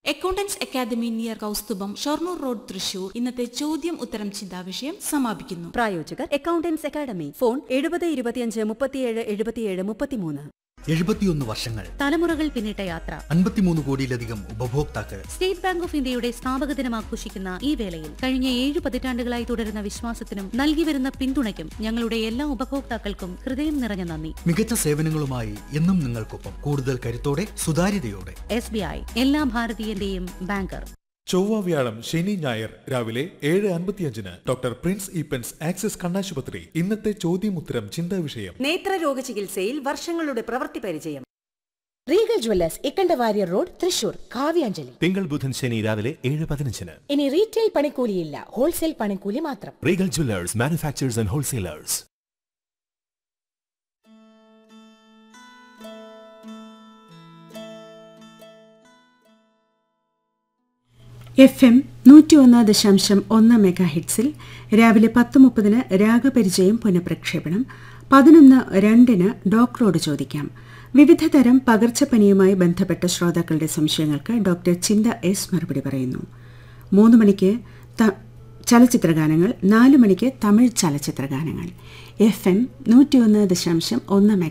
accountants academy near Kaustubham Shoranur road Thrissur ഇന്നത്തെ ചോദ്യം ഉത്തരം ചിന്താവിഷയം സമാപിക്കുന്നു പ്രായോജകർ അക്കൗണ്ടൻസ് അക്കാദമി ഫോൺ എഴുപത് ഇരുപത്തിയഞ്ച് മുപ്പത്തിയേഴ് എഴുപത്തിയേഴ് മുപ്പത്തിമൂന്ന് എഴുപത്തിയൊന്ന് വർഷങ്ങൾ തലമുറകൾ പിന്നിട്ട യാത്ര അൻപത്തിമൂന്ന് കോടിയിലധികം ഉപഭോക്താക്കൾ സ്റ്റേറ്റ് ബാങ്ക് ഓഫ് ഇന്ത്യയുടെ സ്ഥാപക ദിനം ആഘോഷിക്കുന്ന ഈ വേളയിൽ കഴിഞ്ഞ ഏഴ് പതിറ്റാണ്ടുകളായി തുടരുന്ന വിശ്വാസത്തിനും നൽകി വരുന്ന പിന്തുണയ്ക്കും ഞങ്ങളുടെ എല്ലാ ഉപഭോക്താക്കൾക്കും ഹൃദയം നിറഞ്ഞ നന്ദി മികച്ച സേവനങ്ങളുമായി എന്നും നിങ്ങൾക്കൊപ്പം കൂടുതൽ കരുത്തോടെ സുതാര്യതയോടെ എസ് ബി ഐ എല്ലാ ഭാരതീയന്റെയും ബാങ്കർ ചൊവ്വ വ്യാഴം ശനി ഞായർ രാവിലെ ഏഴ് അൻപത്തിയഞ്ചിന് ഡോക്ടർ പ്രിൻസ് ഈപ്പൻസ് ആക്സിസ് കണ്ണാശുപത്രി ഇന്നത്തെ ചോദ്യമുത്തരം ചിന്താ വിഷയം നേത്രരോഗ ചികിത്സയിൽ വർഷങ്ങളുടെ പ്രവൃത്തി പരിചയം regal jewellers Ikkanda Warrier road Thrissur Kavyanjali തിങ്കൾ ബുധൻ ശനി രാവിലെ ഏഴ് പതിനഞ്ചിന് ഇനി റീറ്റെയിൽ പണിക്കൂലിയില്ല ഹോൾസെയിൽ പണിക്കൂലി മാത്രം regal jewellers manufacturers and wholesalers F M നൂറ്റി ഒന്ന് ദശാംശം ഒന്ന് മെഗാ ഹിറ്റ്സിൽ രാവിലെ പത്ത് മുപ്പതിന് രാഗപരിചയം പുനഃപ്രക്ഷേപണം പതിനൊന്ന് രണ്ടിന് ഡോക്ടറോട് ചോദിക്കാം വിവിധ തരം പകർച്ചപ്പനിയുമായി ബന്ധപ്പെട്ട ശ്രോതാക്കളുടെ സംശയങ്ങൾക്ക് ഡോക്ടർ ചിന്ത എസ് മറുപടി പറയുന്നു മൂന്ന് മണിക്ക് ത- ചലച്ചിത്രഗാനങ്ങൾ നാല് മണിക്ക് തമിഴ് ചലച്ചിത്രഗാനങ്ങൾ എഫ് എം നൂറ്റിയൊന്ന് ദശാംശം ഒന്ന് മെഗാ